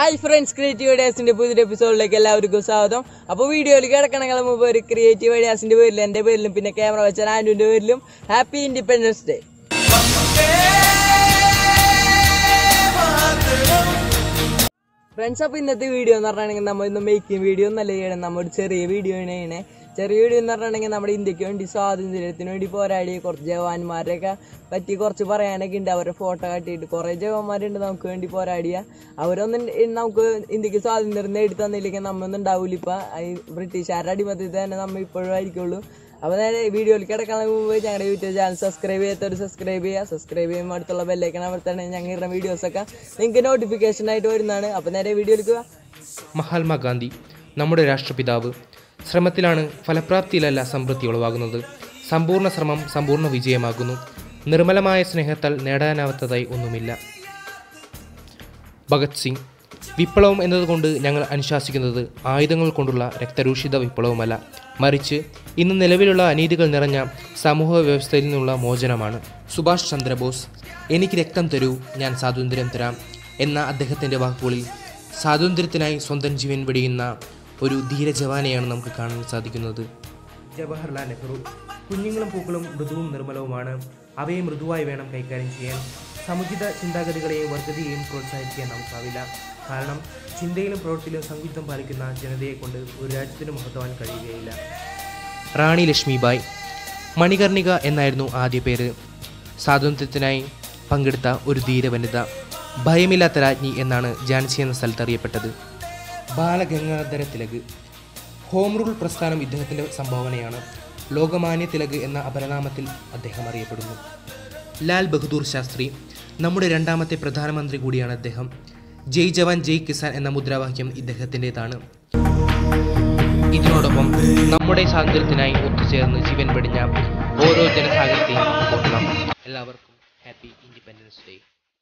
hi friends creative ഐഡിയാസിന്റെ പുതിയൊരു എപ്പിസോഡിലേക്ക് എല്ലാവർക്കും സ്വാഗതം അപ്പോൾ വീഡിയോയിൽ കിടക്കണങ്ങൾ മുമ്പ് ഒരു ക്രിയേറ്റീവ് ഐഡിയാസിന്റെ പേരിലും എന്റെ പേരിലും പിന്നെ ക്യാമറ വെച്ച ആൻഡുവിന്റെ പേരിലും ഹാപ്പി ഇൻഡിപെൻഡൻസ് ഡേ ഫ്രണ്ട്സ് അപ്പോൾ ഇന്നത്തെ വീഡിയോ എന്ന് പറഞ്ഞിട്ടുണ്ടെങ്കിൽ നമ്മൾ ഇന്ന് മേക്കിംഗ് വീഡിയോ ഒന്നല്ല ചെയ്യണം നമ്മൾ ഒരു ചെറിയ വീഡിയോ ആണ് ചെയ്യണേ ചെറിയ വീഡിയോ എന്ന് പറഞ്ഞിട്ടുണ്ടെങ്കിൽ നമ്മുടെ ഇന്ത്യക്ക് വേണ്ടി സ്വാതന്ത്ര്യത്തിന് വേണ്ടി പോരാടി കുറച്ച് ജവാന്മാരെയൊക്കെ പറ്റി കുറച്ച് പറയാനൊക്കെ ഉണ്ട് അവരുടെ ഫോട്ടോ കാട്ടിയിട്ട് കുറേ ജവാന്മാരുണ്ട് നമുക്ക് വേണ്ടി പോരാടിയ അവരൊന്നും ഇ- നമുക്ക് ഇന്ത്യക്ക് സ്വാതന്ത്ര്യം നേടി തന്നില്ലെങ്കിൽ നമ്മൊന്നും ഉണ്ടാവില്ല ഇപ്പം ഈ ബ്രിട്ടീഷുകാരുടെ അടിമത്തത്തിൽ തന്നെ നമ്മൾ ഇപ്പോഴും ആയിരിക്കുള്ളൂ അപ്പോൾ നേരെ വീഡിയോയിൽ കിടക്കാൻ മുമ്പ് ഞങ്ങളുടെ യൂട്യൂബ് ചാനൽ സബ്സ്ക്രൈബ് ചെയ്യാത്തവർ സബ്സ്ക്രൈബ് ചെയ്യുക സബ്സ്ക്രൈബ് ചെയ്യുമ്പോൾ അടുത്തുള്ള ബെല്ലൈക്കൺ അമർത്താൻ ഞങ്ങളുടെ വീഡിയോസൊക്കെ നിങ്ങൾക്ക് നോട്ടിഫിക്കേഷൻ ആയിട്ട് വരുന്നതാണ് അപ്പോൾ നേരെ വീഡിയോയിലേക്ക് പോവാം മഹാത്മാഗാന്ധി നമ്മുടെ രാഷ്ട്രപിതാവ് ശ്രമത്തിലാണ് ഫലപ്രാപ്തിയിലല്ല സമൃദ്ധി ഉളവാകുന്നത് സമ്പൂർണ്ണ ശ്രമം സമ്പൂർണ്ണ വിജയമാകുന്നു നിർമ്മലമായ സ്നേഹത്താൽ നേടാനാവാത്തതായി ഒന്നുമില്ല ഭഗത് സിംഗ് വിപ്ലവം എന്നതുകൊണ്ട് ഞങ്ങൾ അനുശാസിക്കുന്നത് ആയുധങ്ങൾ കൊണ്ടുള്ള രക്തരൂഷിത വിപ്ലവമല്ല മറിച്ച് ഇന്ന് നിലവിലുള്ള അനീതികൾ നിറഞ്ഞ സമൂഹ വ്യവസ്ഥയിൽ നിന്നുള്ള മോചനമാണ് സുഭാഷ് ചന്ദ്രബോസ് എനിക്ക് രക്തം തരൂ ഞാൻ സ്വാതന്ത്ര്യം തരാം എന്ന അദ്ദേഹത്തിൻ്റെ വാക്കുകളിൽ സ്വാതന്ത്ര്യത്തിനായി സ്വന്തം ജീവൻ വെടിയുന്ന ഒരു ധീര ജവാനെയാണ് നമുക്ക് കാണാൻ സാധിക്കുന്നത് ജവഹർലാൽ നെഹ്റു കുഞ്ഞുങ്ങളും പൂക്കളും മൃദുവും നിർമ്മലവുമാണ് അവയെ മൃദുവായി വേണം കൈകാര്യം ചെയ്യാൻ സമുചിത ചിന്താഗതികളെയും വർഗതയെയും പ്രോത്സാഹിപ്പിക്കാൻ നമുക്കാവില്ല കാരണം ചിന്തയിലും പ്രവൃത്തിയിലും സംയുക്തം പാലിക്കുന്ന ജനതയെ കൊണ്ട് ഒരു രാജ്യത്തിന് മഹത്വാൻ കഴിയുകയില്ല റാണി ലക്ഷ്മിബായ് മണികർണിക എന്നായിരുന്നു ആദ്യ പേര് സ്വാതന്ത്ര്യത്തിനായി പങ്കെടുത്ത ഒരു ധീര വനിത ഭയമില്ലാത്ത രാജ്ഞി എന്നാണ് ഝാൻസി എന്ന സ്ഥലത്ത് അറിയപ്പെട്ടത് ബാലഗംഗാധര തിലക് ഹോം റൂൾ പ്രസ്ഥാനം ഇദ്ദേഹത്തിൻ്റെ സംഭാവനയാണ് ലോകമാന്യ തിലക് എന്ന അപരനാമത്തിൽ അദ്ദേഹം അറിയപ്പെടുന്നു ലാൽ ബഹദൂർ ശാസ്ത്രി നമ്മുടെ രണ്ടാമത്തെ പ്രധാനമന്ത്രി കൂടിയാണ് അദ്ദേഹം ജയ് ജവാൻ ജയ് കിസാൻ എന്ന മുദ്രാവാക്യം ഇദ്ദേഹത്തിൻ്റെതാണ് ഇതിനോടൊപ്പം നമ്മുടെ സ്വാതന്ത്ര്യത്തിനായി ഒത്തുചേർന്ന് ജീവൻ വെടിഞ്ഞ ഓരോ ജനസാഗരത്തെയും നമുക്ക് ഓർക്കണം എല്ലാവർക്കും ഹാപ്പി ഇൻഡിപെൻഡൻസ് ഡേ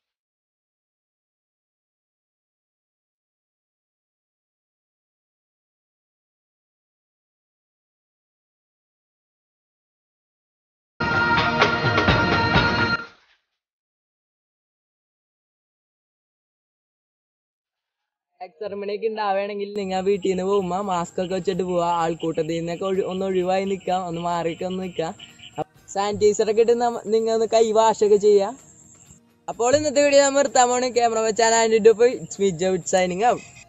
എക്സർമണിയൊക്കെ ഉണ്ടാവുകയാണെങ്കിൽ നിങ്ങൾ വീട്ടിൽ നിന്ന് പോകുമ്പോൾ മാസ്ക് ഒക്കെ വെച്ചിട്ട് പോവുക ആൾക്കൂട്ടത്തിൽ നിന്നൊക്കെ ഒഴി- ഒന്ന് ഒഴിവായി നിൽക്കാം ഒന്ന് മാറിയൊക്കെ ഒന്ന് നിൽക്കാം സാനിറ്റൈസർ ഒക്കെ ഇട്ട് നിങ്ങൾ ഒന്ന് കൈ വാഷൊക്കെ ചെയ്യുക അപ്പോൾ ഇന്നത്തെ വീഡിയോ നമ്മൾ നിർത്താൻ പോണ് ക്യാമറ വെച്ചാൽ ആൻഡ് പോയി ഇറ്റ്സ് മീ ജൗട്ട് സൈനിങ് ഔട്ട്